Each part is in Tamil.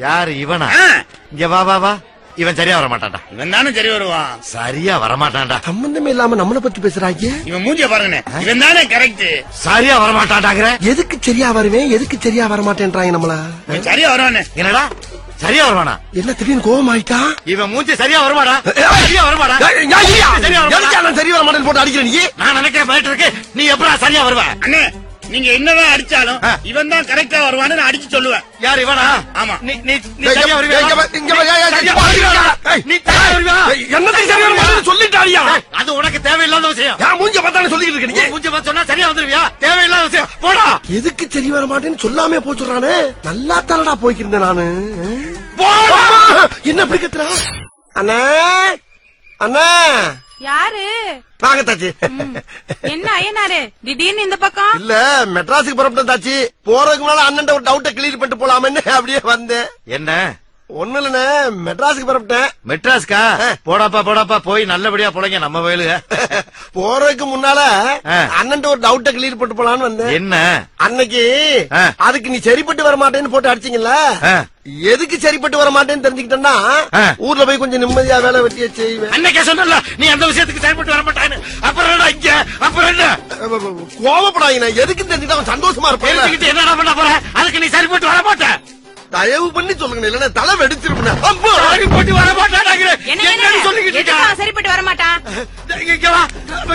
யாரு இவனா ஆ, இங்க வா வா வா இவன் சரியா வர மாட்டான்டா இவன் தானே சரி வருவான் சரியா வர மாட்டான்டா சம்பந்தமே இல்லாம நம்மள பத்தி பேசுறாங்க இவன் மூஞ்சிய பாருங்கண்ணே இவன் தானே கரெக்ட் சரியா வர மாட்டான்டாங்கிற எதுக்கு சரியா வருவேன் எதுக்கு சரியா வர மாட்டேன்றாங்க நம்மள இவன் சரியா வருவானே என்னடா சரியா வருவானா என்ன திடீர்னு கோவம் ஆயிட்டா இவன் மூஞ்சி சரியா வருமாடா சரியா வருமாடா சரியா வருமாடா? எதுக்கு நான் சரி வர மாட்டேன்னு போட்டு அடிக்கிற நீ நான் நினைக்கிறேன் போயிட்டு இருக்கு நீ எப்படா சரியா வருவ அண்ணே நீங்க என்னதான் அடிச்சாலும் ஆ. இவன் தான் கரெக்டா வருவான்னு நான் அடிச்சு சொல்லுவேன் யார் இவனா ஆமா. நீ நீ நீ ஏய், சரியா இங்க வருவியா வா, இங்க வா, ஏய், ஏய், சரியா இங்க வா, வருவியா? ஏய். நீ சரியா வருவியா என்னத்தையும் சரி வர மாட்டேன்னு சொல்லிட்டாரியா ஏய், அது உனக்கு தேவையில்லாத விஷயம் ஏன் மூஞ்ச பார்த்தானே சொல்லிட்டு இருக்க நீ உன் மூஞ்சி பார்த்து சொன்னா சரியா வந்துருவியா தேவையில்லாத விஷயம் போடா எதுக்கு சரி வர மாட்டேன்னு சொல்லாமே போச்சுறானே நல்லா தானடா போய்க்கிருந்தேன் நானு போடா அம்மா! என்ன இப்படி கத்துறா அண்ணா அண்ணா யாரு வாங்க தாச்சி என்ன ஐயனாரு திடீர்னு இந்த பக்கம் இல்ல மெட்ராஸுக்கு புறப்பட்டேன் தாச்சி போறதுக்கு முன்னால அண்ணன் ஒரு டவுட்டை கிளியர் பண்ணிட்டு போலாமேன்னு அப்படியே வந்தேன் என்ன ஒண்ணு இல்லண்ணே மெட்ராஸுக்கு புறப்பட்டேன் மெட்ராஸ்கா போடாப்பா போடாப்பா போய் நல்லபடியா போலங்க நம்ம வயலுக போறதுக்கு முன்னால ஆ. அண்ணன் ஒரு டவுட்டை கிளியர் பண்ணிட்டு போலான்னு வந்தேன் என்ன அன்னைக்கு ஆ. அதுக்கு நீ சரிப்பட்டு வர மாட்டேன்னு போட்டு அடிச்சீங்கல்ல ஆ. எதுக்கு சரிப்பட்டு வர மாட்டேன்னு தெரிஞ்சுக்கிட்டேன்னா ஆ. ஊர்ல போய் கொஞ்சம் நிம்மதியா வேலை வெட்டிய செய்வேன் அன்னைக்கே சொன்னல நீ அந்த விஷயத்துக்கு செயல்பட்டு வர மாட்டான்னு அப்புறம் என்ன இங்க அப்புறம் என்ன கோவப்படாதீங்க எதுக்கு தெரிஞ்சுட்டு அவன் சந்தோஷமா இருப்பான் தெரிஞ்சுக்கிட்டு என்னடா பண்ண போற அதுக்கு நீ சரிபட்டு வர மாட்ட தயவு பண்ணி சொல்லுங்க இல்லன்னா தலை வெடிச்சிருப்பேன் அப்போ சரிபட்டு வர மாட்டாடாங்கிற என்ன என்னன்னு என்ன சொல்லிக்கிட்டு எதுக்கு இருக்க அவன் சரிப்பட்டு வர மாட்டான் இங்க வா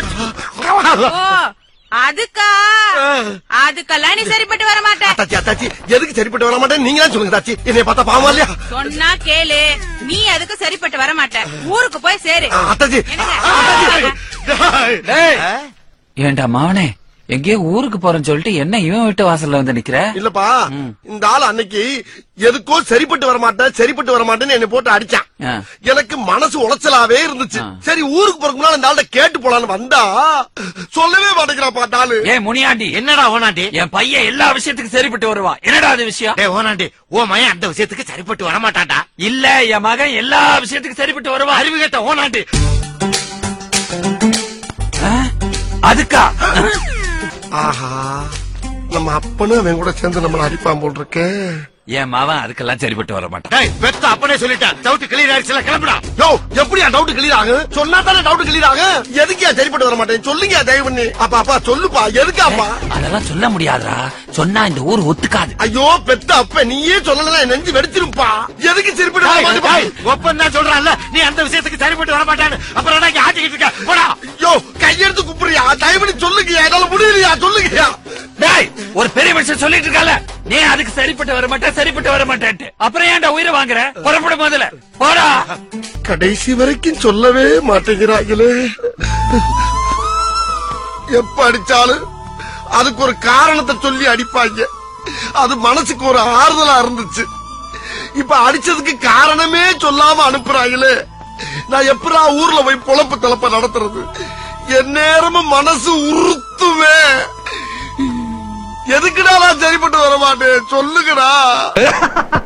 ஓ அதுக்கா அதுக்கெல்லாம் நீ சரிப்பட்டு வர மாட்ட தாச்சி தாச்சி எதுக்கு சரிப்பட்டு வர மாட்டேன் நீங்க சொல்லுங்க தாச்சி என்னைய பார்த்தா பாவமா இல்லையா சொன்னா கேளு நீ அதுக்கு சரிப்பட்டு வர மாட்ட ஊருக்கு போய் சேரு ஆ, அத்தாச்சி என்னங்க டேய். ஏண்டா மாவனே எங்கேயோ ஊருக்கு போறேன்னு சொல்லிட்டு என்ன இவன் வீட்டு வாசல்ல வந்து நிக்கிற இல்லப்பா இந்த ஆள் அன்னைக்கு எதுக்கோ சரிப்பட்டு வர மாட்டேன் சரிப்பட்டு வர மாட்டேன்னு என்னை போட்டு அடிச்சான் ஆ. எனக்கு மனசு உளைச்சலாவே இருந்துச்சு ஆ. சரி ஊருக்கு போறதுக்கு முன்னால இந்த ஆள்கிட்ட கேட்டு போலான்னு வந்தா சொல்லவே மாட்டேங்கிறாப்பா அந்த ஆளு ஏ முனியாண்டி என்னடா ஓனாண்டி என் பையன் எல்லா விஷயத்துக்கும் சரிப்பட்டு வருவான் என்னடா அது விஷயம் டேய் ஓனாண்டி ஓ மயன் அந்த விஷயத்துக்கு சரிப்பட்டு வர மாட்டான்டா இல்ல என் மகன் எல்லா விஷயத்துக்கும் சரிப்பட்டு வருவான் அறிவு கேட்ட ஓனாண்டி ஆ? அதுக்கா ஆஹா நம்ம அப்பனும் அவன் கூட சேர்ந்து நம்மள அடிப்பான் போல் இருக்கு என் மகன் அதுக்கெல்லாம் சரிப்பட்டு வர மாட்டான் டேய் பெத்த அப்பனே சொல்லிட்டான் டவுட் கிளியர் ஆயிடுச்சுல கிளம்புடா யோ எப்படியா டவுட் கிளியர் ஆகும் சொன்னா தானே டவுட் கிளியர் ஆகும் எதுக்கியா சரிப்பட்டு வர மாட்டேன் சொல்லுங்க தயவு பண்ணி அப்பா அப்பா சொல்லுப்பா எதுக்காப்பா அதெல்லாம் சொல்ல முடியாதுடா சொன்னா இந்த ஊர் ஒத்துக்காது ஐயோ பெத்த அப்ப நீயே சொல்லலாம் என் நெஞ்சு வெடிச்சிருப்பா எதுக்கு சரிப்பட்டு வர டேய், மாட்டேன் டேய், ஒப்பன் தான் சொல்றான்ல நீ அந்த விஷயத்துக்கு சரிப்பட்டு வர மாட்டான்னு அப்புறம் என்ன இங்க ஆட்டிக்கிட்டு இருக்க போடா ஐயோ கையெடுத்து குப்புறியா தயவு பண்ணி சொல்லுங்கயா என்னால முடியலையா சொல்லுங்கயா டேய் ஒரு பெரிய மனுஷன் சொல்லிட்டு இருக்கல நீ அதுக்கு சரிப்பட்டு வர மாட்டேன் சரிப்பட்டு வர மாட்டேன்ட்டு அப்புறம் ஏன்டா உயிரை வாங்குற புறப்பட முதல்ல போடா கடைசி வரைக்கும் சொல்லவே மாட்டேங்கிறாங்களே எப்ப அடிச்சாலும் அதுக்கு ஒரு காரணத்தை சொல்லி அடிப்பாங்க அது மனசுக்கு ஒரு ஆறுதலா இருந்துச்சு இப்ப அடிச்சதுக்கு காரணமே சொல்லாம அனுப்புறாங்களே நான் எப்படா ஊர்ல போய் பொழப்பு தலப்ப நடத்துறது என் நேரமும் மனசு உறுத்துமே எதுக்குடா நான் சரிப்பட்டு வர மாட்டேன் சொல்லுங்கடா